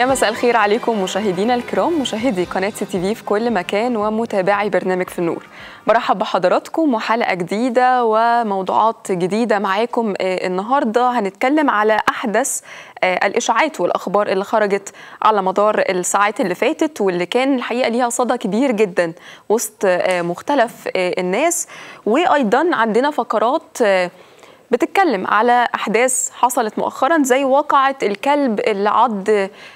يا مساء الخير عليكم مشاهدينا الكرام مشاهدي قناة سي تي في في كل مكان ومتابعي برنامج في النور برحب بحضراتكم وحلقة جديدة وموضوعات جديدة معاكم النهاردة هنتكلم على أحدث الإشاعات والأخبار اللي خرجت على مدار الساعات اللي فاتت واللي كان الحقيقة ليها صدى كبير جدا وسط مختلف الناس وأيضا عندنا فقرات بتتكلم على احداث حصلت مؤخرا زي واقعه الكلب اللي عض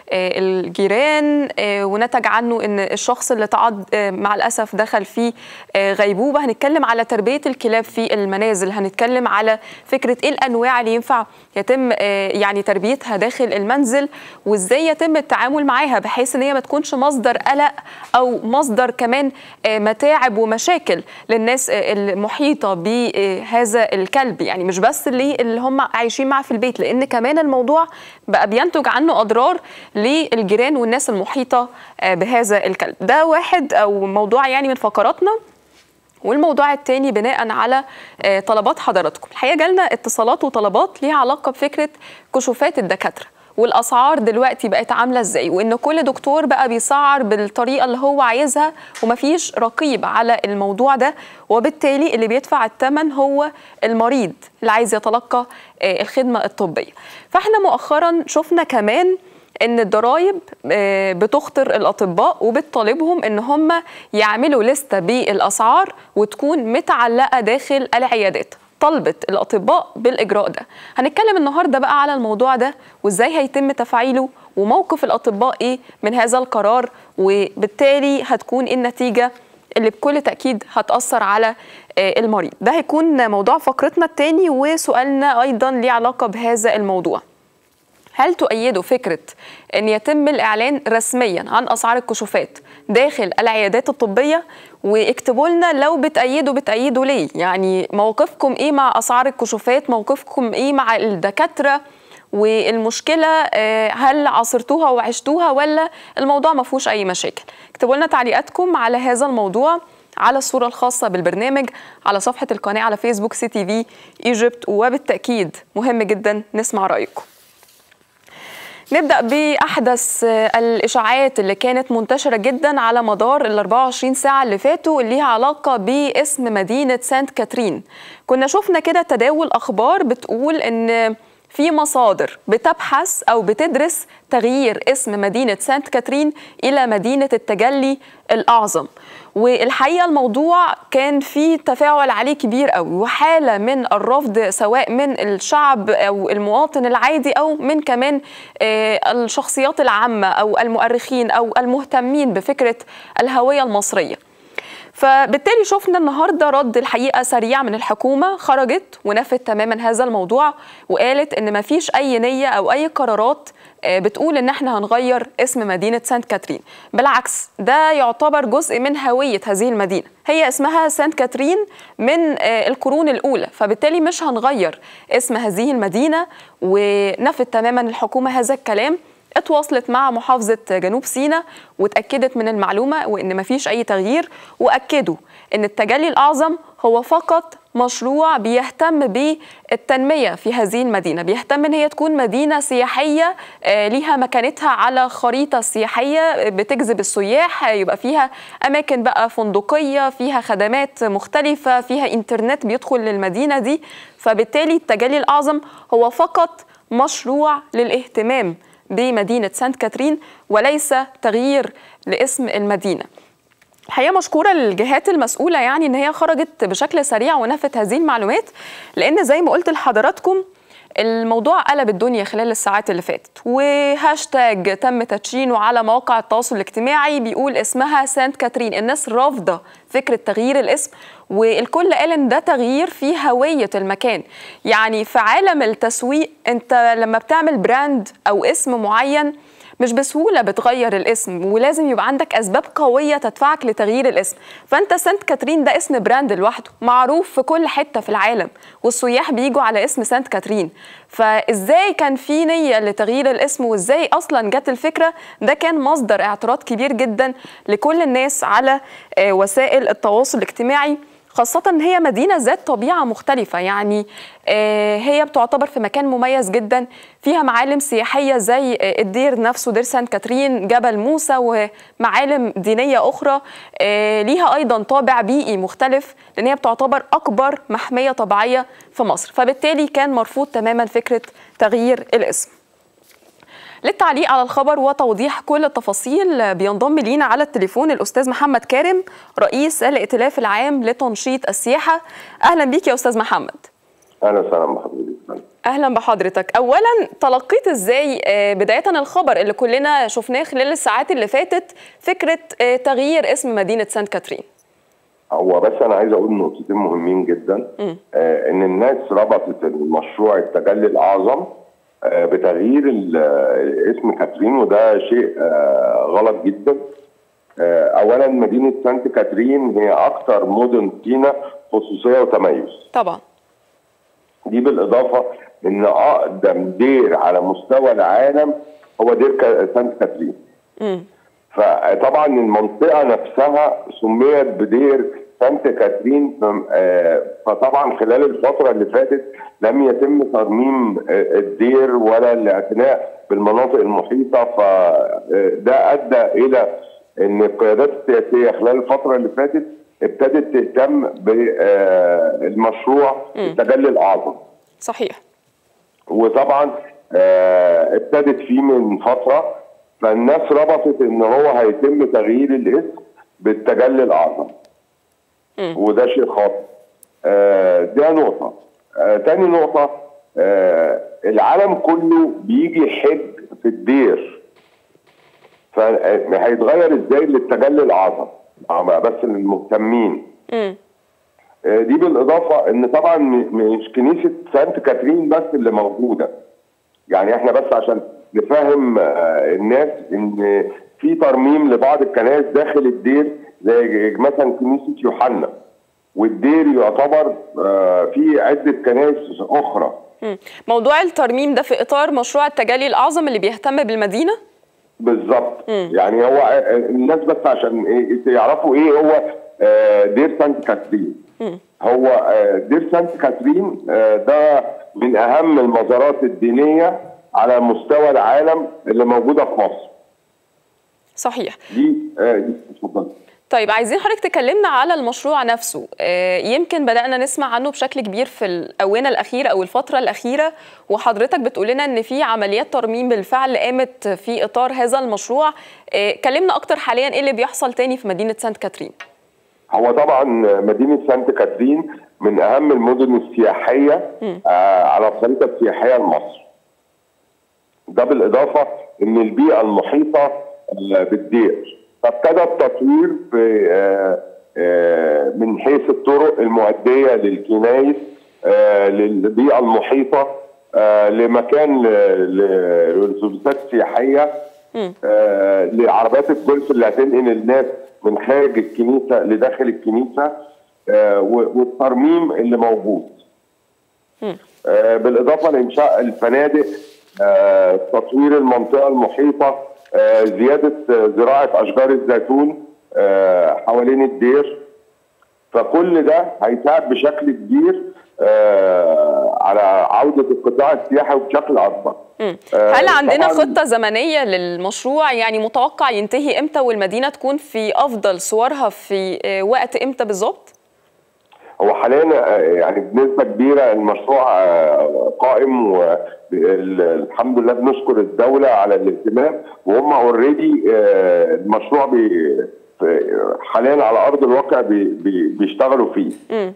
الجيران ونتج عنه ان الشخص اللي تعض مع الاسف دخل في غيبوبه هنتكلم على تربيه الكلاب في المنازل هنتكلم على فكره ايه الانواع اللي ينفع يتم يعني تربيتها داخل المنزل وازاي يتم التعامل معاها بحيث ان هي ما تكونش مصدر قلق او مصدر كمان متاعب ومشاكل للناس المحيطه بهذا الكلب يعني مش بس اللي اللي هم عايشين معاه في البيت لان كمان الموضوع بقى بينتج عنه اضرار للجيران والناس المحيطه بهذا الكلب ده واحد او موضوع يعني من فقراتنا والموضوع الثاني بناء على طلبات حضراتكم الحقيقه جالنا اتصالات وطلبات ليها علاقه بفكره كشوفات الدكاتره والاسعار دلوقتي بقت عامله ازاي وان كل دكتور بقى بيسعر بالطريقه اللي هو عايزها ومفيش رقيب على الموضوع ده وبالتالي اللي بيدفع الثمن هو المريض اللي عايز يتلقى الخدمه الطبيه فاحنا مؤخرا شفنا كمان ان الضرايب بتخطر الاطباء وبتطالبهم ان هم يعملوا لسته بالاسعار وتكون متعلقه داخل العيادات طلبت الاطباء بالاجراء ده هنتكلم النهارده بقى على الموضوع ده وازاي هيتم تفعيله وموقف الاطباء ايه من هذا القرار وبالتالي هتكون ايه النتيجه اللي بكل تاكيد هتاثر على المريض ده هيكون موضوع فقرتنا الثاني وسؤالنا ايضا ليه علاقه بهذا الموضوع هل تؤيدوا فكرة أن يتم الإعلان رسميا عن أسعار الكشوفات داخل العيادات الطبية واكتبوا لنا لو بتأيدوا بتأيدوا ليه يعني موقفكم إيه مع أسعار الكشوفات موقفكم إيه مع الدكاترة والمشكلة هل عاصرتوها وعشتوها ولا الموضوع ما فيهوش أي مشاكل اكتبوا لنا تعليقاتكم على هذا الموضوع على الصورة الخاصة بالبرنامج على صفحة القناة على فيسبوك سي تي في ايجيبت وبالتأكيد مهم جدا نسمع رأيكم نبدأ بأحدث الإشاعات اللي كانت منتشرة جدا على مدار ال 24 ساعة اللي فاتوا اللي ليها علاقة باسم مدينة سانت كاترين كنا شفنا كده تداول أخبار بتقول إن في مصادر بتبحث أو بتدرس تغيير اسم مدينة سانت كاترين إلى مدينة التجلي الأعظم والحقيقه الموضوع كان فيه تفاعل عليه كبير قوي وحاله من الرفض سواء من الشعب او المواطن العادي او من كمان الشخصيات العامه او المؤرخين او المهتمين بفكره الهويه المصريه فبالتالي شفنا النهارده رد الحقيقه سريع من الحكومه خرجت ونفت تماما هذا الموضوع وقالت ان ما فيش اي نيه او اي قرارات بتقول ان احنا هنغير اسم مدينه سانت كاترين بالعكس ده يعتبر جزء من هويه هذه المدينه هي اسمها سانت كاترين من القرون الاولى فبالتالي مش هنغير اسم هذه المدينه ونفت تماما الحكومه هذا الكلام اتواصلت مع محافظة جنوب سيناء واتأكدت من المعلومة وإن مفيش أي تغيير وأكدوا إن التجلي الأعظم هو فقط مشروع بيهتم بالتنمية في هذه المدينة بيهتم إن هي تكون مدينة سياحية ليها مكانتها على خريطة سياحية بتجذب السياح يبقى فيها أماكن بقى فندقية فيها خدمات مختلفة فيها إنترنت بيدخل للمدينة دي فبالتالي التجلي الأعظم هو فقط مشروع للاهتمام بمدينة سانت كاترين وليس تغيير لاسم المدينة الحقيقه مشكوره للجهات المسؤوله يعني ان هي خرجت بشكل سريع ونفت هذه المعلومات لان زي ما قلت لحضراتكم الموضوع قلب الدنيا خلال الساعات اللي فاتت وهاشتاج تم تدشينه على مواقع التواصل الاجتماعي بيقول اسمها سانت كاترين الناس رافضه فكره تغيير الاسم والكل قال ان ده تغيير في هويه المكان يعني في عالم التسويق انت لما بتعمل براند او اسم معين مش بسهوله بتغير الاسم ولازم يبقى عندك اسباب قويه تدفعك لتغيير الاسم فانت سانت كاترين ده اسم براند لوحده معروف في كل حته في العالم والسياح بيجوا على اسم سانت كاترين فازاي كان في نيه لتغيير الاسم وازاي اصلا جت الفكره ده كان مصدر اعتراض كبير جدا لكل الناس على وسائل التواصل الاجتماعي خاصة ان هي مدينة ذات طبيعة مختلفة يعني آه، هي بتعتبر في مكان مميز جدا فيها معالم سياحية زي آه، الدير نفسه دير سانت كاترين جبل موسى ومعالم دينية أخرى آه، ليها أيضا طابع بيئي مختلف لأن هي بتعتبر أكبر محمية طبيعية في مصر فبالتالي كان مرفوض تماما فكرة تغيير الاسم للتعليق على الخبر وتوضيح كل التفاصيل بينضم لينا على التليفون الاستاذ محمد كارم رئيس الائتلاف العام لتنشيط السياحه اهلا بيك يا استاذ محمد اهلا وسهلا بحضرتك اهلا بحضرتك اولا تلقيت ازاي آه، بدايه الخبر اللي كلنا شفناه خلال الساعات اللي فاتت فكره آه، تغيير اسم مدينه سانت كاترين هو بس انا عايز اقول نقطتين مهمين جدا آه ان الناس ربطت المشروع التجلي الاعظم آه بتغيير اسم كاترين وده شيء آه غلط جدا آه اولا مدينه سانت كاترين هي اكثر مدن سينا خصوصيه وتميز طبعا دي بالاضافه ان اقدم دير على مستوى العالم هو دير سانت كاترين امم فطبعا المنطقه نفسها سميت بدير سانت كاترين فطبعا خلال الفتره اللي فاتت لم يتم ترميم الدير ولا الاعتناء بالمناطق المحيطه فده ادى الى ان القيادات السياسيه خلال الفتره اللي فاتت ابتدت تهتم بالمشروع التجلي الاعظم صحيح وطبعا ابتدت فيه من فتره فالناس ربطت ان هو هيتم تغيير الاسم بالتجلي الاعظم م. وده شيء خاطئ آه ده نقطه آه تاني نقطه آه العالم كله بيجي يحج في الدير فهيتغير ازاي للتجلي الاعظم بس للمهتمين م. دي بالاضافه ان طبعا مش كنيسه سانت كاترين بس اللي موجوده يعني احنا بس عشان نفهم الناس ان في ترميم لبعض الكنائس داخل الدير زي مثلا كنيسه يوحنا والدير يعتبر في عده كنائس اخرى موضوع الترميم ده في اطار مشروع التجلي الاعظم اللي بيهتم بالمدينه بالظبط يعني هو الناس بس عشان يعرفوا ايه هو دير سانت كاترين هو دير سانت كاترين ده من اهم المزارات الدينيه على مستوى العالم اللي موجوده في مصر. صحيح. دي دي اتفضل. طيب عايزين حضرتك تكلمنا على المشروع نفسه يمكن بدأنا نسمع عنه بشكل كبير في الآونة الأخيرة أو الفترة الأخيرة وحضرتك بتقول لنا إن في عمليات ترميم بالفعل قامت في إطار هذا المشروع كلمنا أكتر حاليا إيه اللي بيحصل تاني في مدينة سانت كاترين هو طبعا مدينة سانت كاترين من أهم المدن السياحية آه على الخريطة السياحية لمصر ده بالإضافة إن البيئة المحيطة بالدير فابتدى التطوير في آه آه من حيث الطرق المؤدية للكنايس للبيئة المحيطة لمكان للأتوبيسات السياحية لعربيات الجولف اللي هتنقل الناس من خارج الكنيسة لداخل الكنيسة والترميم اللي موجود بالإضافة لإنشاء الفنادق تطوير المنطقة المحيطة زيادة زراعة أشجار الزيتون حوالين الدير فكل ده هيساعد بشكل كبير على عودة القطاع السياحي بشكل أكبر هل عندنا خطة زمنية للمشروع يعني متوقع ينتهي إمتى والمدينة تكون في أفضل صورها في وقت إمتى بالظبط؟ هو حاليا يعني بنسبه كبيره المشروع قائم والحمد لله بنشكر الدوله على الاهتمام وهم اوريدي المشروع بي حاليا على ارض الواقع بي بي بيشتغلوا فيه. م.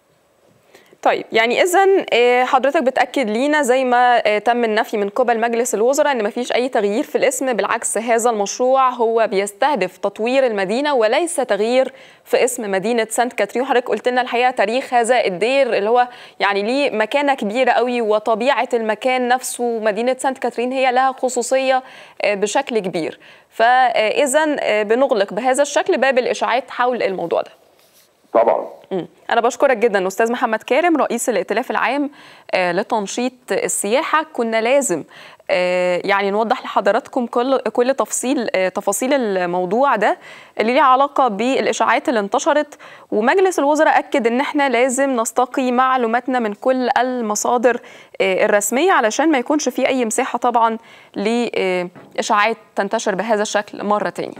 طيب يعني اذا حضرتك بتاكد لينا زي ما تم النفي من قبل مجلس الوزراء ان مفيش اي تغيير في الاسم بالعكس هذا المشروع هو بيستهدف تطوير المدينه وليس تغيير في اسم مدينه سانت كاترين وحضرتك قلت لنا الحقيقه تاريخ هذا الدير اللي هو يعني ليه مكانه كبيره قوي وطبيعه المكان نفسه مدينه سانت كاترين هي لها خصوصيه بشكل كبير فاذا بنغلق بهذا الشكل باب الاشاعات حول الموضوع ده طبعا أنا بشكرك جدا أستاذ محمد كارم رئيس الائتلاف العام لتنشيط السياحة كنا لازم يعني نوضح لحضراتكم كل كل تفصيل تفاصيل الموضوع ده اللي ليه علاقه بالاشاعات اللي انتشرت ومجلس الوزراء اكد ان احنا لازم نستقي معلوماتنا من كل المصادر الرسميه علشان ما يكونش في اي مساحه طبعا لاشاعات تنتشر بهذا الشكل مره تاني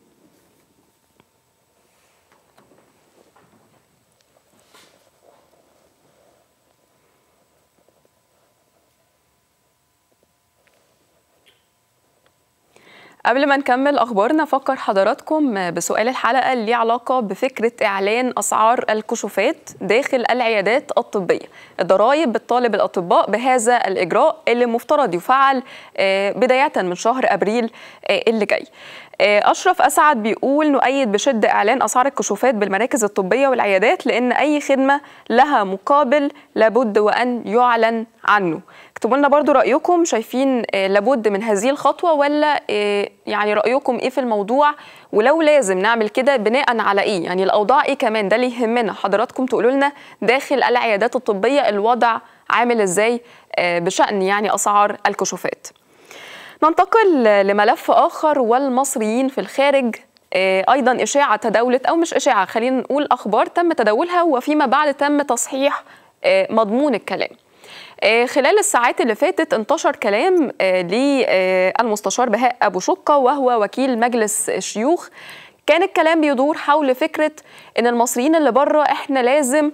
قبل ما نكمل اخبارنا فكر حضراتكم بسؤال الحلقه اللي ليه علاقه بفكره اعلان اسعار الكشوفات داخل العيادات الطبيه الضرائب بتطالب الاطباء بهذا الاجراء اللي مفترض يفعل بدايه من شهر ابريل اللي جاي أشرف أسعد بيقول نؤيد بشدة إعلان أسعار الكشوفات بالمراكز الطبية والعيادات لأن أي خدمة لها مقابل لابد وأن يعلن عنه اكتبوا لنا برضو رأيكم شايفين لابد من هذه الخطوة ولا يعني رأيكم إيه في الموضوع ولو لازم نعمل كده بناء على إيه يعني الأوضاع إيه كمان ده اللي يهمنا حضراتكم تقولوا لنا داخل العيادات الطبية الوضع عامل إزاي بشأن يعني أسعار الكشوفات ننتقل لملف آخر والمصريين في الخارج أيضا إشاعة تداولت أو مش إشاعة خلينا نقول أخبار تم تداولها وفيما بعد تم تصحيح مضمون الكلام خلال الساعات اللي فاتت انتشر كلام للمستشار بهاء أبو شقة وهو وكيل مجلس الشيوخ كان الكلام بيدور حول فكرة إن المصريين اللي بره إحنا لازم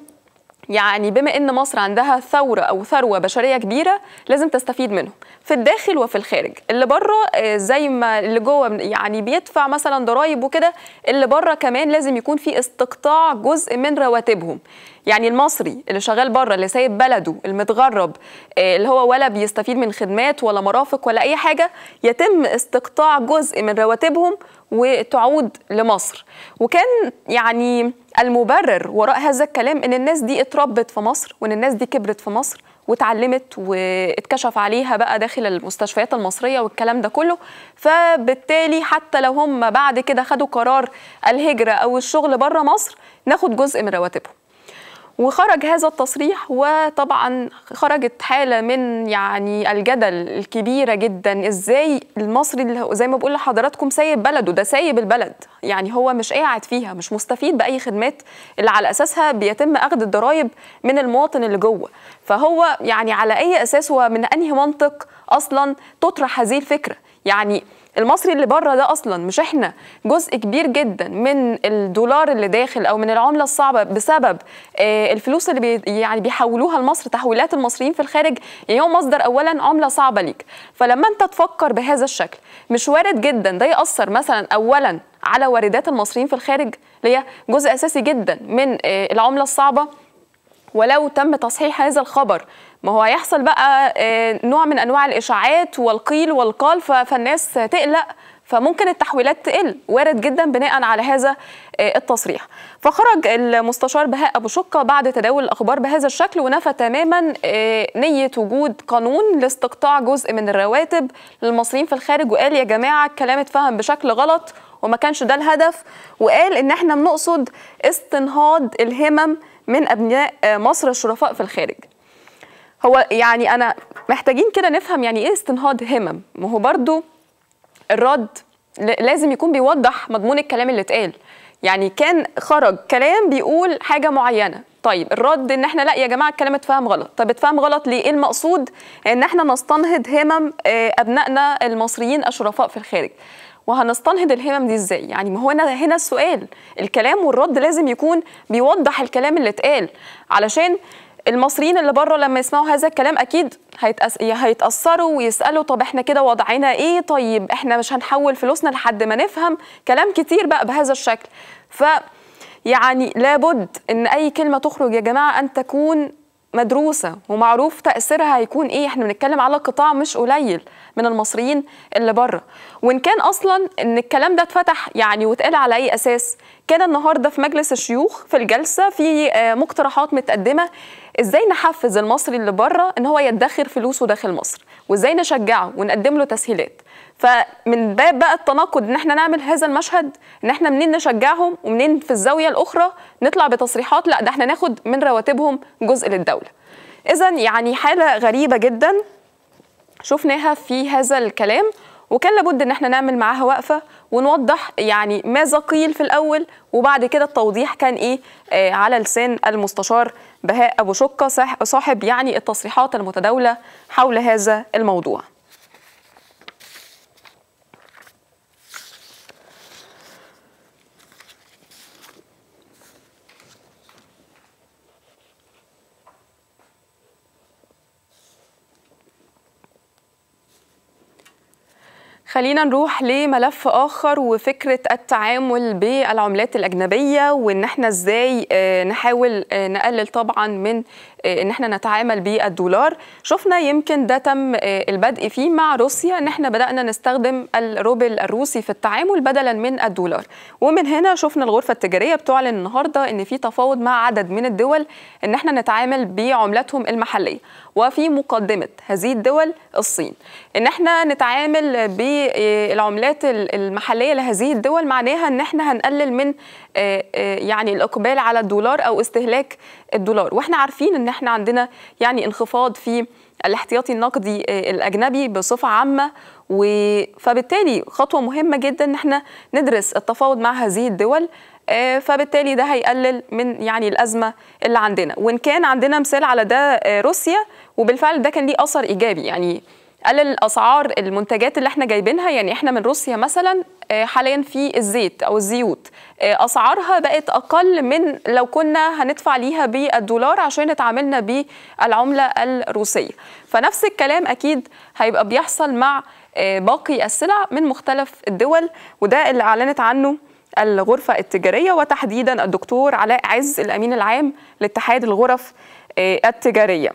يعني بما ان مصر عندها ثوره او ثروه بشريه كبيره لازم تستفيد منهم في الداخل وفي الخارج اللي بره زي ما اللي جوه يعني بيدفع مثلا ضرائب وكده اللي بره كمان لازم يكون في استقطاع جزء من رواتبهم يعني المصري اللي شغال بره اللي سايب بلده المتغرب اللي هو ولا بيستفيد من خدمات ولا مرافق ولا اي حاجه يتم استقطاع جزء من رواتبهم وتعود لمصر وكان يعني المبرر وراء هذا الكلام ان الناس دي اتربت في مصر وان الناس دي كبرت في مصر واتعلمت واتكشف عليها بقى داخل المستشفيات المصرية والكلام ده كله فبالتالي حتى لو هم بعد كده خدوا قرار الهجرة أو الشغل بره مصر ناخد جزء من رواتبهم وخرج هذا التصريح وطبعا خرجت حاله من يعني الجدل الكبيره جدا ازاي المصري اللي زي ما بقول لحضراتكم سايب بلده ده سايب البلد يعني هو مش قاعد فيها مش مستفيد باي خدمات اللي على اساسها بيتم اخذ الضرائب من المواطن اللي جوه فهو يعني على اي اساس ومن انهي منطق اصلا تطرح هذه الفكره يعني المصري اللي بره ده اصلا مش احنا جزء كبير جدا من الدولار اللي داخل او من العمله الصعبه بسبب آه الفلوس اللي بي يعني بيحولوها لمصر تحويلات المصريين في الخارج يعني هو مصدر اولا عمله صعبه ليك فلما انت تفكر بهذا الشكل مش وارد جدا ده ياثر مثلا اولا على واردات المصريين في الخارج اللي هي جزء اساسي جدا من آه العمله الصعبه ولو تم تصحيح هذا الخبر ما هو هيحصل بقى نوع من انواع الاشاعات والقيل والقال فالناس تقلق فممكن التحويلات تقل وارد جدا بناء على هذا التصريح فخرج المستشار بهاء ابو شقه بعد تداول الاخبار بهذا الشكل ونفى تماما نيه وجود قانون لاستقطاع جزء من الرواتب للمصريين في الخارج وقال يا جماعه الكلام اتفهم بشكل غلط وما كانش ده الهدف وقال ان احنا بنقصد استنهاض الهمم من ابناء مصر الشرفاء في الخارج هو يعني انا محتاجين كده نفهم يعني ايه استنهاض همم ما هو برضو الرد لازم يكون بيوضح مضمون الكلام اللي اتقال يعني كان خرج كلام بيقول حاجه معينه طيب الرد ان احنا لا يا جماعه الكلام اتفهم غلط طب اتفهم غلط ليه ايه المقصود ان احنا نستنهض همم ابنائنا المصريين الشرفاء في الخارج وهنستنهض الهمم دي ازاي يعني ما هو هنا هنا السؤال الكلام والرد لازم يكون بيوضح الكلام اللي اتقال علشان المصريين اللي بره لما يسمعوا هذا الكلام اكيد هيتأس... هيتاثروا ويسالوا طب احنا كده وضعنا ايه طيب احنا مش هنحول فلوسنا لحد ما نفهم كلام كتير بقى بهذا الشكل ف يعني لابد ان اي كلمه تخرج يا جماعه ان تكون مدروسه ومعروف تاثيرها هيكون ايه احنا بنتكلم على قطاع مش قليل من المصريين اللي بره وان كان اصلا ان الكلام ده اتفتح يعني واتقال على اي اساس كان النهارده في مجلس الشيوخ في الجلسه في مقترحات متقدمه ازاي نحفز المصري اللي بره ان هو يدخر فلوسه داخل مصر وازاي نشجعه ونقدم له تسهيلات فمن باب بقى التناقض ان احنا نعمل هذا المشهد ان احنا منين نشجعهم ومنين في الزاويه الاخرى نطلع بتصريحات لا ده احنا ناخد من رواتبهم جزء للدوله اذا يعني حاله غريبه جدا شفناها في هذا الكلام وكان لابد ان احنا نعمل معاها وقفه ونوضح يعني ماذا قيل في الاول وبعد كده التوضيح كان ايه آه على لسان المستشار بهاء ابو شقه صاحب يعني التصريحات المتداوله حول هذا الموضوع خلينا نروح لملف اخر وفكره التعامل بالعملات الاجنبيه وان احنا ازاي نحاول نقلل طبعا من ان احنا نتعامل بالدولار شفنا يمكن ده تم البدء فيه مع روسيا ان احنا بدانا نستخدم الروبل الروسي في التعامل بدلا من الدولار ومن هنا شفنا الغرفه التجاريه بتعلن النهارده ان في تفاوض مع عدد من الدول ان احنا نتعامل بعملاتهم المحليه وفي مقدمه هذه الدول الصين ان احنا نتعامل بالعملات المحليه لهذه الدول معناها ان احنا هنقلل من يعني الاقبال على الدولار او استهلاك الدولار واحنا عارفين ان احنا عندنا يعني انخفاض في الاحتياطي النقدي الاجنبي بصفه عامه فبالتالي خطوه مهمه جدا ان احنا ندرس التفاوض مع هذه الدول فبالتالي ده هيقلل من يعني الازمه اللي عندنا وان كان عندنا مثال على ده روسيا وبالفعل ده كان ليه اثر ايجابي يعني قلل اسعار المنتجات اللي احنا جايبينها يعني احنا من روسيا مثلا حاليا في الزيت او الزيوت اسعارها بقت اقل من لو كنا هندفع ليها بالدولار عشان اتعاملنا بالعمله الروسيه فنفس الكلام اكيد هيبقى بيحصل مع باقي السلع من مختلف الدول وده اللي اعلنت عنه الغرفه التجاريه وتحديدا الدكتور علاء عز الامين العام لاتحاد الغرف التجاريه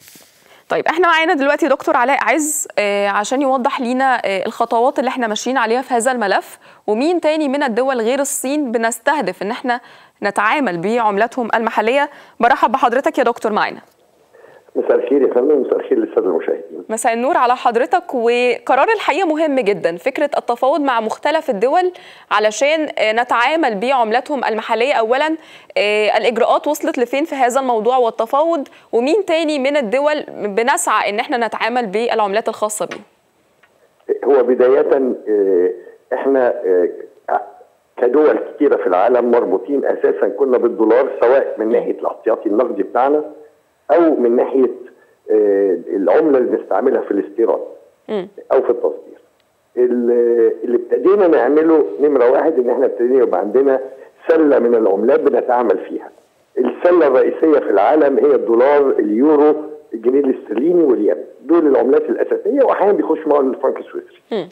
طيب احنا معانا دلوقتي دكتور علاء عز آه عشان يوضح لينا آه الخطوات اللي احنا ماشيين عليها في هذا الملف ومين تاني من الدول غير الصين بنستهدف ان احنا نتعامل بعملاتهم المحليه برحب بحضرتك يا دكتور معانا مساء الخير يا فندم مساء الخير للساده المشاهدين مساء النور على حضرتك وقرار الحقيقه مهم جدا فكره التفاوض مع مختلف الدول علشان نتعامل بعملاتهم المحليه اولا الاجراءات وصلت لفين في هذا الموضوع والتفاوض ومين تاني من الدول بنسعى ان احنا نتعامل بالعملات الخاصه بيه هو بدايه احنا كدول كثيره في العالم مربوطين اساسا كنا بالدولار سواء من ناحيه الاحتياطي النقدي بتاعنا او من ناحيه العمله اللي بنستعملها في الاستيراد او في التصدير اللي ابتدينا نعمله نمره واحد ان احنا ابتدينا يبقى عندنا سله من العملات بنتعامل فيها السله الرئيسيه في العالم هي الدولار اليورو الجنيه الاسترليني والين دول العملات الاساسيه واحيانا بيخش معاهم الفرنك السويسري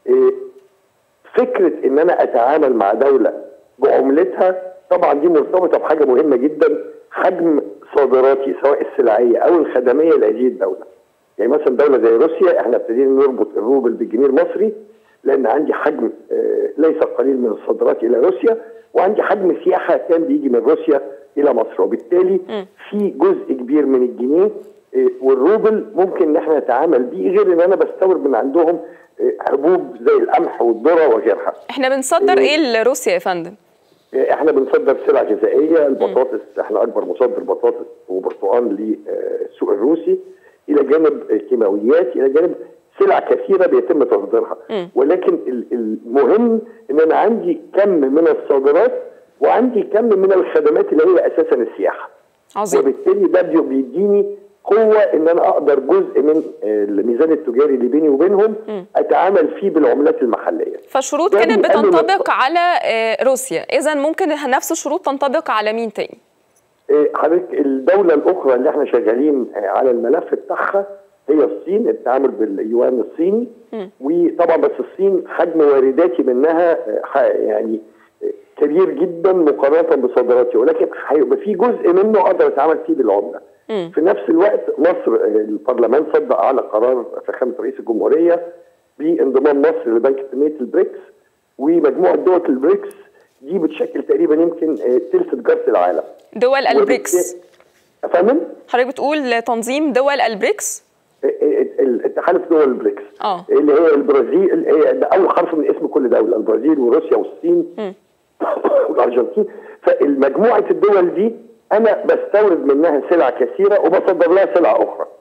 فكره ان انا اتعامل مع دوله بعملتها طبعا دي مرتبطه بحاجه مهمه جدا حجم صادراتي سواء السلعيه او الخدميه لهذه الدوله. يعني مثلا دوله زي روسيا احنا ابتدينا نربط الروبل بالجنيه المصري لان عندي حجم ليس قليل من الصادرات الى روسيا وعندي حجم سياحه كان بيجي من روسيا الى مصر وبالتالي في جزء كبير من الجنيه والروبل ممكن ان احنا نتعامل بيه غير ان انا بستورد من عندهم حبوب زي القمح والذره وغيرها. احنا بنصدر ايه لروسيا يا فندم؟ احنا بنصدر سلع غذائيه البطاطس احنا اكبر مصدر بطاطس وبرتقال للسوق الروسي الى جانب كيماويات الى جانب سلع كثيره بيتم تصديرها ولكن المهم ان انا عندي كم من الصادرات وعندي كم من الخدمات اللي هي اساسا السياحه عظيم وبالتالي ده بيديني قوه ان انا اقدر جزء من الميزان التجاري اللي بيني وبينهم م. اتعامل فيه بالعملات المحليه فالشروط كانت بتنطبق على روسيا اذا ممكن نفس الشروط تنطبق على مين تاني حضرتك الدوله الاخرى اللي احنا شغالين على الملف بتاعها هي الصين التعامل باليوان الصيني م. وطبعا بس الصين حجم وارداتي منها يعني كبير جدا مقارنه بصادراتي ولكن هيبقى في جزء منه اقدر اتعامل فيه بالعمله في نفس الوقت مصر البرلمان صدق على قرار فخامه رئيس الجمهوريه بانضمام مصر لبنك تنميه البريكس ومجموعه دول البريكس دي بتشكل تقريبا يمكن ثلث تجاره العالم. دول البريكس. افهم؟ حضرتك بتقول تنظيم دول البريكس؟ تحالف دول البريكس اه اللي هي البرازيل هي اول حرف من اسم كل دوله البرازيل وروسيا والصين والارجنتين فالمجموعه الدول دي انا بستورد منها سلع كثيره وبصدر لها سلع اخرى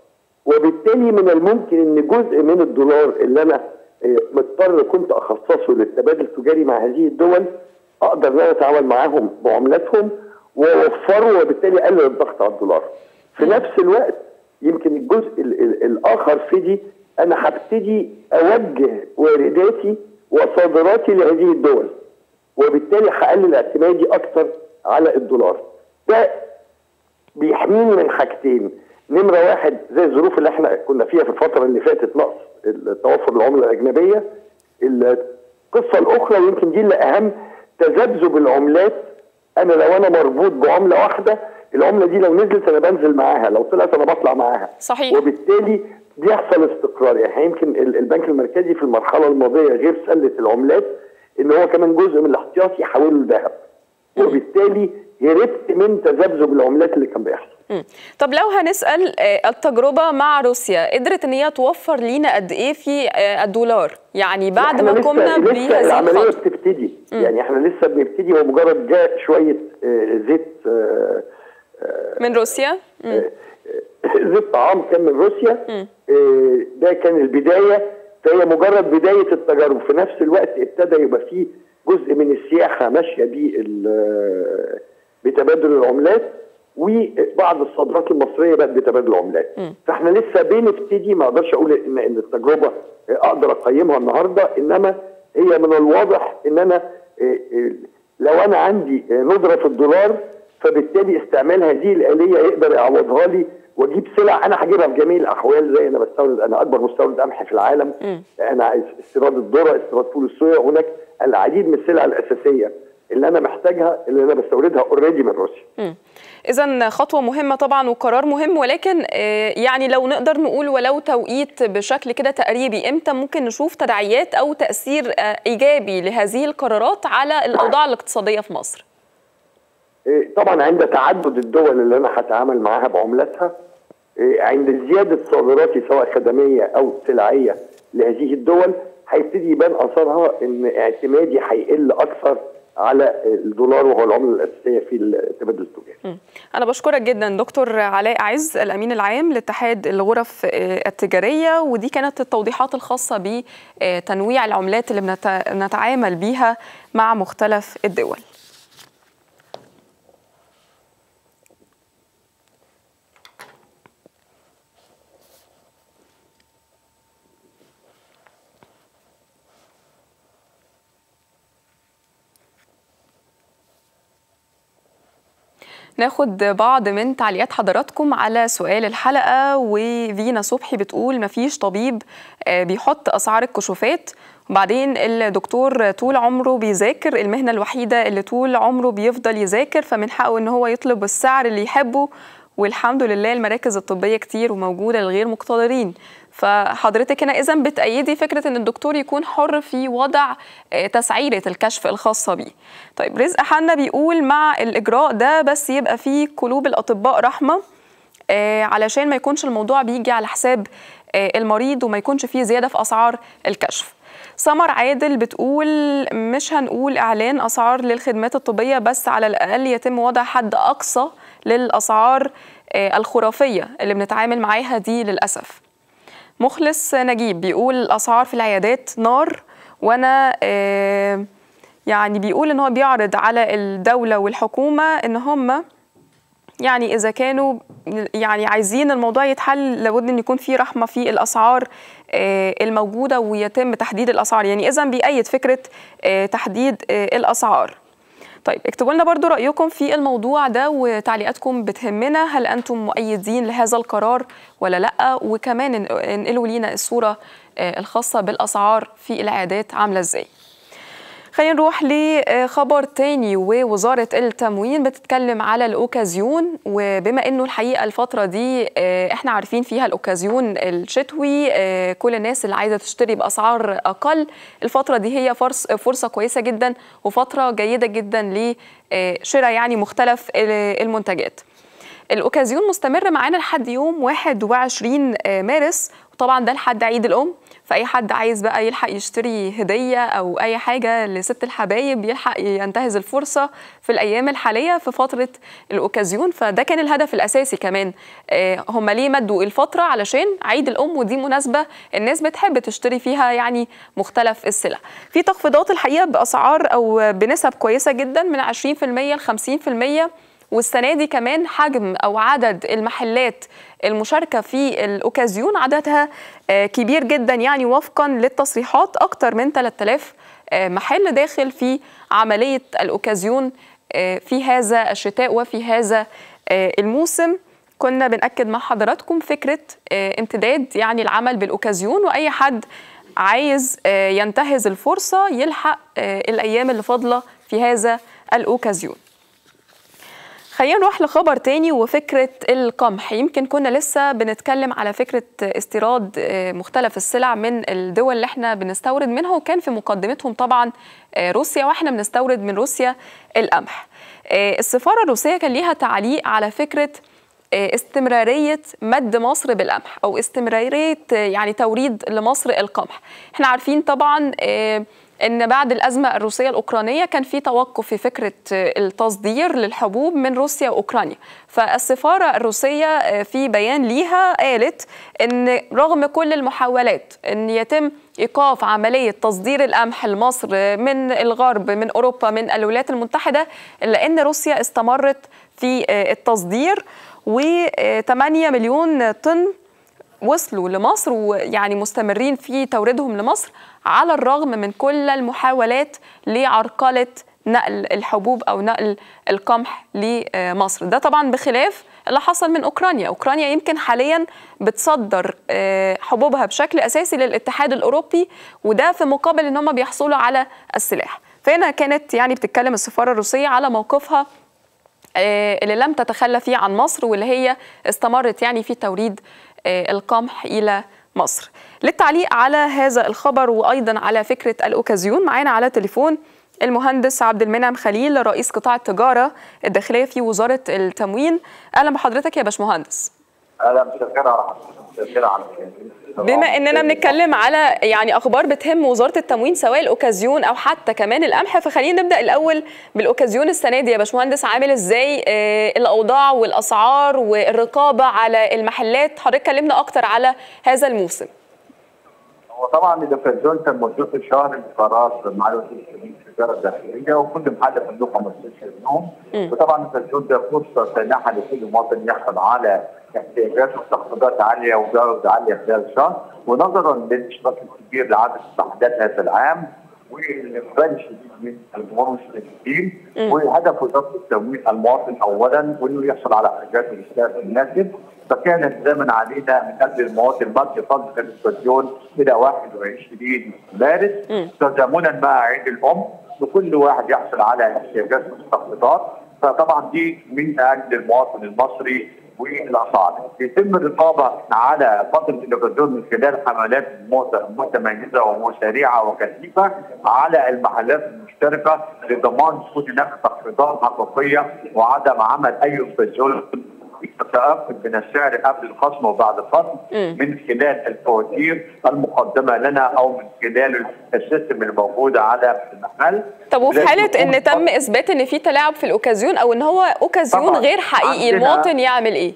وبالتالي من الممكن ان جزء من الدولار اللي انا آه، مضطر كنت اخصصه للتبادل التجاري مع هذه الدول اقدر ان انا اتعامل معاهم بعملاتهم واوفره وبالتالي اقلل الضغط على الدولار. في نفس الوقت يمكن الجزء ال ال الاخر في دي انا هبتدي اوجه وارداتي وصادراتي لهذه الدول وبالتالي هقلل اعتمادي اكتر على الدولار. ده بيحميني من حاجتين نمره واحد زي الظروف اللي احنا كنا فيها في الفتره اللي فاتت نقص توفر العمله الاجنبيه القصه الاخرى ويمكن دي اللي اهم تذبذب العملات انا لو انا مربوط بعمله واحده العمله دي لو نزلت انا بنزل معاها لو طلعت انا بطلع معاها صحيح وبالتالي بيحصل استقرار يعني يمكن ال- البنك المركزي في المرحله الماضيه غير سله العملات ان هو كمان جزء من الاحتياطي يحوله لذهب وبالتالي هربت من تذبذب العملات اللي كان بيحصل مم. طب لو هنسال آه، التجربه مع روسيا قدرت ان هي توفر لينا قد ايه في آه، الدولار يعني بعد إحنا ما لسه- قمنا لسه بهذه العمليه الخطوه بتبتدي يعني احنا لسه بنبتدي ومجرد جاء شويه آه، زيت آه، من روسيا مم. زيت طعام كان من روسيا آه، ده كان البدايه فهي مجرد بدايه التجارب في نفس الوقت ابتدى يبقى فيه جزء من السياحه ماشيه بال- بتبادل العملات وبعض الصادرات المصريه بقت بتبادل عملات فاحنا لسه بنبتدي ما اقدرش اقول ان ان التجربه اقدر اقيمها النهارده انما هي من الواضح ان انا آه، آه، لو انا عندي آه، ندره في الدولار فبالتالي استعمال هذه الاليه يقدر يعوضها لي واجيب سلع انا هجيبها في جميع الاحوال زي انا بستورد انا اكبر مستورد قمح في العالم انا عايز استيراد الذره استيراد فول الصويا هناك العديد من السلع الاساسيه اللي انا محتاجها اللي انا بستوردها اوريدي من روسيا اذا خطوه مهمه طبعا وقرار مهم ولكن آه، يعني لو نقدر نقول ولو توقيت بشكل كده تقريبي امتى ممكن نشوف تداعيات او تاثير آه، ايجابي لهذه القرارات على الاوضاع الاقتصاديه في مصر إيه، طبعا عند تعدد الدول اللي انا هتعامل معاها بعملتها إيه، عند زياده صادراتي سواء خدميه او سلعيه لهذه الدول هيبتدي يبان اثرها ان اعتمادي هيقل اكثر على الدولار وهو العمله الاساسيه في التبادل التجاري. أنا بشكرك جدا دكتور علاء عز الأمين العام لاتحاد الغرف آه، التجارية ودي كانت التوضيحات الخاصة بتنويع العملات اللي بنت- بنتعامل بيها مع مختلف الدول ناخد بعض من تعليقات حضراتكم على سؤال الحلقة وفينا صبحي بتقول مفيش طبيب آه، بيحط أسعار الكشوفات وبعدين الدكتور طول عمره بيذاكر المهنة الوحيدة اللي طول عمره بيفضل يذاكر فمن حقه ان هو يطلب السعر اللي يحبه والحمد لله المراكز الطبية كتير وموجودة للغير مقتدرين فحضرتك هنا اذا بتأيدي فكرة ان الدكتور يكون حر في وضع آه، تسعيرة الكشف الخاصة بيه طيب رزق حنا بيقول مع الإجراء ده بس يبقى فيه قلوب الأطباء رحمة آه، علشان ما يكونش الموضوع بيجي على حساب آه، المريض وما يكونش فيه زيادة في أسعار الكشف سمر عادل بتقول مش هنقول إعلان أسعار للخدمات الطبية بس على الأقل يتم وضع حد أقصى للأسعار آه، الخرافية اللي بنتعامل معاها دي للأسف مخلص نجيب بيقول الأسعار في العيادات نار وأنا آه، يعني بيقول إن هو بيعرض على الدولة والحكومة إن هم يعني اذا كانوا يعني عايزين الموضوع يتحل لابد ان يكون في رحمه في الاسعار آه، الموجوده ويتم تحديد الاسعار يعني اذا بيأيد فكره آه، تحديد آه، الاسعار طيب اكتبوا لنا برضو رأيكم في الموضوع ده وتعليقاتكم بتهمنا هل أنتم مؤيدين لهذا القرار ولا لأ وكمان ان- انقلوا لينا الصورة آه، الخاصة بالأسعار في العيادات عاملة ازاي خلينا نروح لخبر تاني ووزارة التموين بتتكلم على الأوكازيون وبما أنه الحقيقة الفترة دي آه، احنا عارفين فيها الأوكازيون الشتوي آه، كل الناس اللي عايزة تشتري بأسعار أقل الفترة دي هي فرص فرصة كويسة جدا وفترة جيدة جدا لشراء يعني مختلف المنتجات الاوكازيون مستمر معانا لحد يوم 21 مارس وطبعا ده لحد عيد الام فاي حد عايز بقى يلحق يشتري هديه او اي حاجه لست الحبايب يلحق ينتهز الفرصه في الايام الحاليه في فتره الاوكازيون فده كان الهدف الاساسي كمان هم ليه مدوا الفتره علشان عيد الام ودي مناسبه الناس بتحب تشتري فيها يعني مختلف السلع في تخفيضات الحقيقه باسعار او بنسب كويسه جدا من 20% ل 50% والسنه دي كمان حجم او عدد المحلات المشاركه في الاوكازيون عددها كبير جدا يعني وفقا للتصريحات اكثر من 3000 محل داخل في عمليه الاوكازيون في هذا الشتاء وفي هذا الموسم كنا بنأكد مع حضراتكم فكرة امتداد يعني العمل بالأوكازيون وأي حد عايز ينتهز الفرصة يلحق الأيام اللي فاضلة في هذا الأوكازيون خلينا نروح لخبر تاني وفكرة القمح يمكن كنا لسه بنتكلم على فكرة استيراد مختلف السلع من الدول اللي احنا بنستورد منها وكان في مقدمتهم طبعا روسيا واحنا بنستورد من روسيا القمح السفارة الروسية كان ليها تعليق على فكرة استمرارية مد مصر بالقمح أو استمرارية يعني توريد لمصر القمح احنا عارفين طبعا ان بعد الازمه الروسيه الاوكرانيه كان في توقف في فكره التصدير للحبوب من روسيا واوكرانيا فالسفاره الروسيه في بيان ليها قالت ان رغم كل المحاولات ان يتم ايقاف عمليه تصدير القمح لمصر من الغرب من اوروبا من الولايات المتحده الا ان روسيا استمرت في التصدير و8 مليون طن وصلوا لمصر ويعني مستمرين في توريدهم لمصر على الرغم من كل المحاولات لعرقله نقل الحبوب او نقل القمح لمصر ده طبعا بخلاف اللي حصل من اوكرانيا اوكرانيا يمكن حاليا بتصدر حبوبها بشكل اساسي للاتحاد الاوروبي وده في مقابل ان هم بيحصلوا على السلاح فهنا كانت يعني بتتكلم السفاره الروسيه على موقفها اللي لم تتخلى فيه عن مصر واللي هي استمرت يعني في توريد القمح الى مصر للتعليق على هذا الخبر وايضا على فكره الاوكازيون معانا على تليفون المهندس عبد المنعم خليل رئيس قطاع التجاره الداخليه في وزاره التموين اهلا بحضرتك يا باشمهندس اهلا مساء على بما اننا بنتكلم على يعني اخبار بتهم وزاره التموين سواء الاوكازيون او حتى كمان القمح فخلينا نبدا الاول بالاوكازيون السنه دي يا باشمهندس عامل ازاي الاوضاع والاسعار والرقابه على المحلات حضرتك كلمنا اكتر على هذا الموسم هو طبعا الاوكازيون كان موجود في شهر القرار مع التجاره الداخليه وكل محل عنده 15 يوم وطبعا الاوكازيون ده فرصه سانحه لكل مواطن يحصل على احتياجات وتخفيضات عاليه وجوده عاليه خلال الشهر ونظرا للاشتراك الكبير لعدد الوحدات هذا العام والاقبال الشديد من الجمهور المستهدفين وهدف وزاره التموين المواطن اولا وانه يحصل على حاجات الاستهلاك المناسب فكان الزمن علينا من اجل المواطن مد فضل التلفزيون الى 21 مارس تزامنا مع عيد الام وكل واحد يحصل على احتياجات والتخفيضات فطبعا دي من اجل المواطن المصري والاسعار. يتم الرقابه على فتره الاوكازيون من خلال حملات متميزه وسريعه وكثيفه على المحلات المشتركه لضمان وجود هناك تخفيضات حقيقيه وعدم عمل اي اوكازيون التأكد من السعر قبل الخصم وبعد الخصم من خلال الفواتير المقدمة لنا أو من خلال السيستم الموجودة على المحل طب وفي حالة إن تم إثبات إن في تلاعب في الأوكازيون أو إن هو أوكازيون غير حقيقي المواطن يعمل إيه؟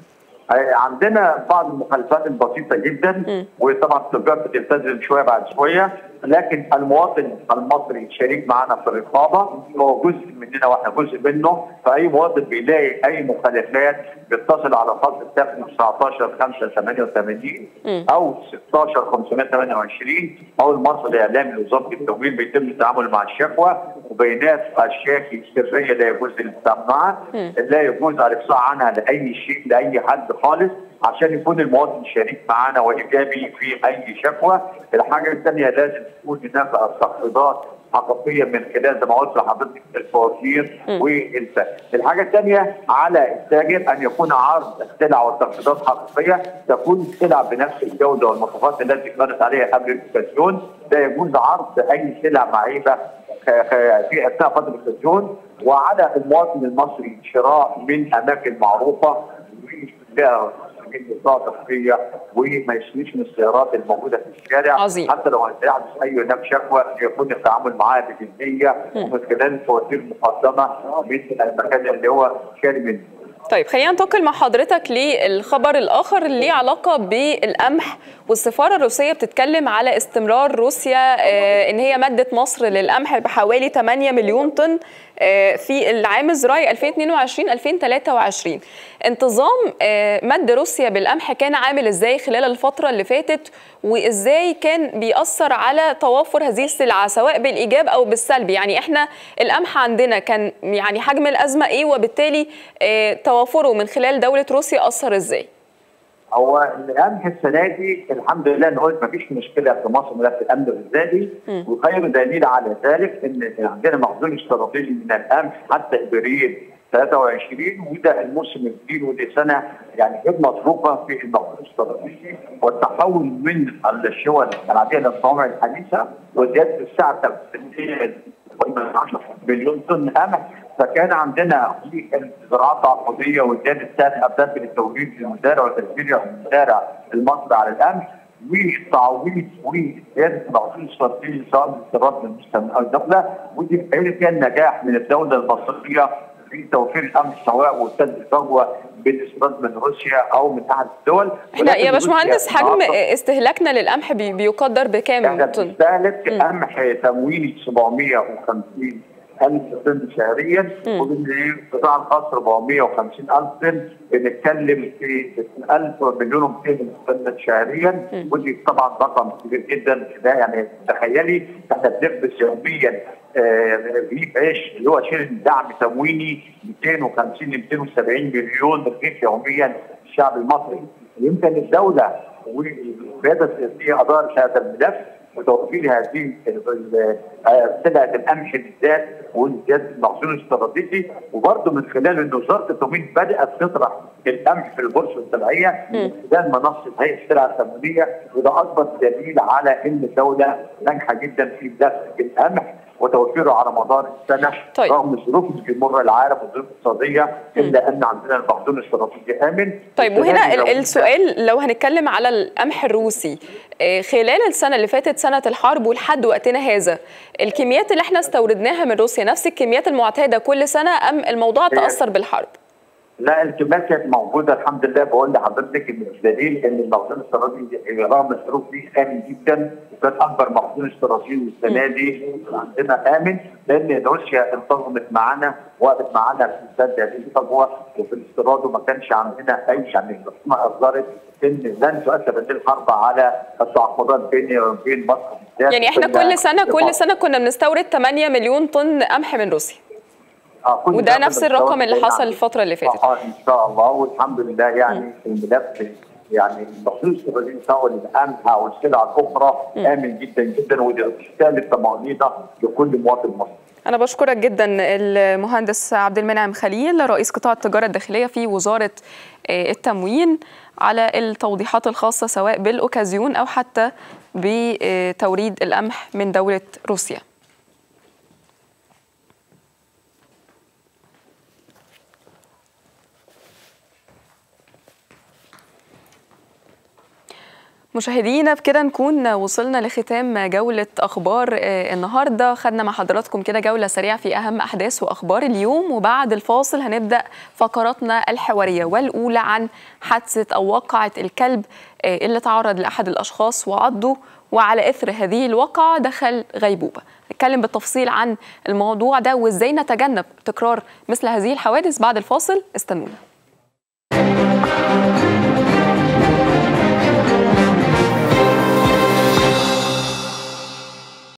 عندنا بعض المخالفات البسيطة جدا وطبعا التجار بتلتزم شوية بعد شوية لكن المواطن المصري شريك معنا في الرقابة هو جزء مننا واحنا جزء منه فأي مواطن بيلاقي أي مخالفات بيتصل على خط التقني 19 5 88 أو 16 528 أو المصري الإعلامي لوزارة التموين بيتم التعامل مع الشكوى وبيانات الشاكي سرية لا يجوز الالتزام معها لا يجوز الإفصاح عنها لأي شيء لأي حد خالص عشان يكون المواطن شريك معانا وايجابي في اي شكوى، الحاجه الثانيه لازم تكون هناك تخفيضات حقيقيه من خلال زي ما قلت لحضرتك الفواتير والسعر. الحاجه الثانيه على التاجر ان يكون عرض السلع والتخفيضات حقيقيه تكون السلع بنفس الجوده والمواصفات التي كانت عليها قبل الاوكازيون، لا يجوز عرض اي سلع معيبه في اثناء فتره الاوكازيون وعلى المواطن المصري شراء من اماكن معروفه فيها من بطاقه فيه وما يشتريش من السيارات الموجوده في الشارع عظيم. حتى لو هيحدث اي هناك شكوى يكون التعامل معاها بجديه ومن خلال فواتير مقدمه من المكان اللي هو شاري منه. طيب خلينا ننتقل مع حضرتك للخبر الآخر اللي ليه علاقة بالقمح والسفارة الروسية بتتكلم على استمرار روسيا آه، إن هي مدت مصر للقمح بحوالي 8 مليون طن آه، في العام الزراعي 2022-2023 انتظام آه، مد روسيا بالقمح كان عامل إزاي خلال الفترة اللي فاتت وإزاي كان بيأثر على توافر هذه السلعة سواء بالإيجاب أو بالسلب يعني إحنا القمح عندنا كان يعني حجم الأزمة إيه وبالتالي آه، توافره من خلال دولة روسيا أثر إزاي؟ هو القمح السنه دي الحمد لله نقول ما فيش مشكله في مصر ولا في الامن الغذائي وخير دليل على ذلك ان عندنا مخزون استراتيجي من القمح حتى ابريل 23 وده الموسم الجديد ودي سنه يعني غير مصروفه في المخزون الاستراتيجي والتحول من الشوى العاديه للصوامع الحديثه وزياده السعه التنفيذيه 10 مليون طن قمح فكان عندنا في الزراعات التعاقديه وزياده سعر ابدات للتوريد للمزارع وتسجيل المزارع المصري على القمح والتعويض وزياده المحصول الاستراتيجي سواء بالاستيراد من المستثمرين او الدوله ودي كان نجاح من الدوله المصريه في توفير القمح سواء وسد الفجوه بالاستيراد من روسيا او من احد الدول احنا يا ولكن باشمهندس روسيا حجم النهاردة استهلاكنا للقمح بي- بيقدر احنا بكام طن؟ بنستهلك قمح تمويني 750 ألف طن شهريا وبالقطاع الخاص 450 ألف طن بنتكلم في 1000 مليون و200 طن شهريا ودي طبعا رقم كبير جدا ده يعني تخيلي احنا بنخبز يوميا آه، رغيف عيش اللي هو شيل دعم تمويني 250 ل 270 مليون رغيف يوميا الشعب المصري يمكن الدوله والقياده السياسيه ادارت هذا الملف وتوفير هذه ال- ال- آه، سلعه القمح بالذات وزياده المخزون الاستراتيجي وبرضه من خلال ان وزاره التموين بدات تطرح القمح في البورصه الزراعيه من خلال منصه هيئه السلع التموينيه وده اكبر دليل على ان الدوله ناجحه جدا في دفع القمح وتوفيره على مدار السنه طيب. رغم الظروف اللي بيمر العالم والظروف الاقتصاديه الا ان عندنا المخزون الاستراتيجي امن طيب السنة وهنا دي ال- لو- السؤال لو هنتكلم على القمح الروسي آه، خلال السنة اللي فاتت سنة الحرب ولحد وقتنا هذا الكميات اللي احنا استوردناها من روسيا نفس الكميات المعتادة كل سنة أم الموضوع تأثر بالحرب؟ لا الكميات كانت موجوده الحمد لله بقول لحضرتك ان الدليل ان المخزون الاستراتيجي رغم الظروف دي امن جدا وكان اكبر مخزون استراتيجي السنه دي عندنا امن لان روسيا انتظمت معانا وقفت معانا في سد هذه الفجوه وفي الاستيراد وما كانش عندنا اي يعني الحكومه اصدرت ان لن تؤثر هذه الحرب على التعاقدات بين وبين مصر بالذات يعني احنا كنا- كل سنة كل سنة كنا بنستورد 8 مليون طن قمح من روسيا آه، كل وده ده نفس كنا الرقم اللي بنستورد حصل يعني. الفترة اللي فاتت اه ان شاء الله والحمد لله يعني الملف يعني المخزون الاستراتيجي سواء القمح او السلع الاخرى امن جدا جدا ودي رساله طمانينه لكل مواطن مصري. أنا بشكرك جدا المهندس عبد المنعم خليل رئيس قطاع التجارة الداخلية في وزارة آه، التموين على التوضيحات الخاصة سواء بالأوكازيون أو حتى بتوريد القمح من دولة روسيا مشاهدينا بكده نكون وصلنا لختام جولة أخبار آه، النهاردة خدنا مع حضراتكم كده جولة سريعة في أهم أحداث وأخبار اليوم وبعد الفاصل هنبدأ فقراتنا الحوارية والأولى عن حادثة أو وقعة الكلب آه، اللي تعرض لأحد الأشخاص وعضه وعلى إثر هذه الواقعة دخل غيبوبة نتكلم بالتفصيل عن الموضوع ده وإزاي نتجنب تكرار مثل هذه الحوادث بعد الفاصل استنونا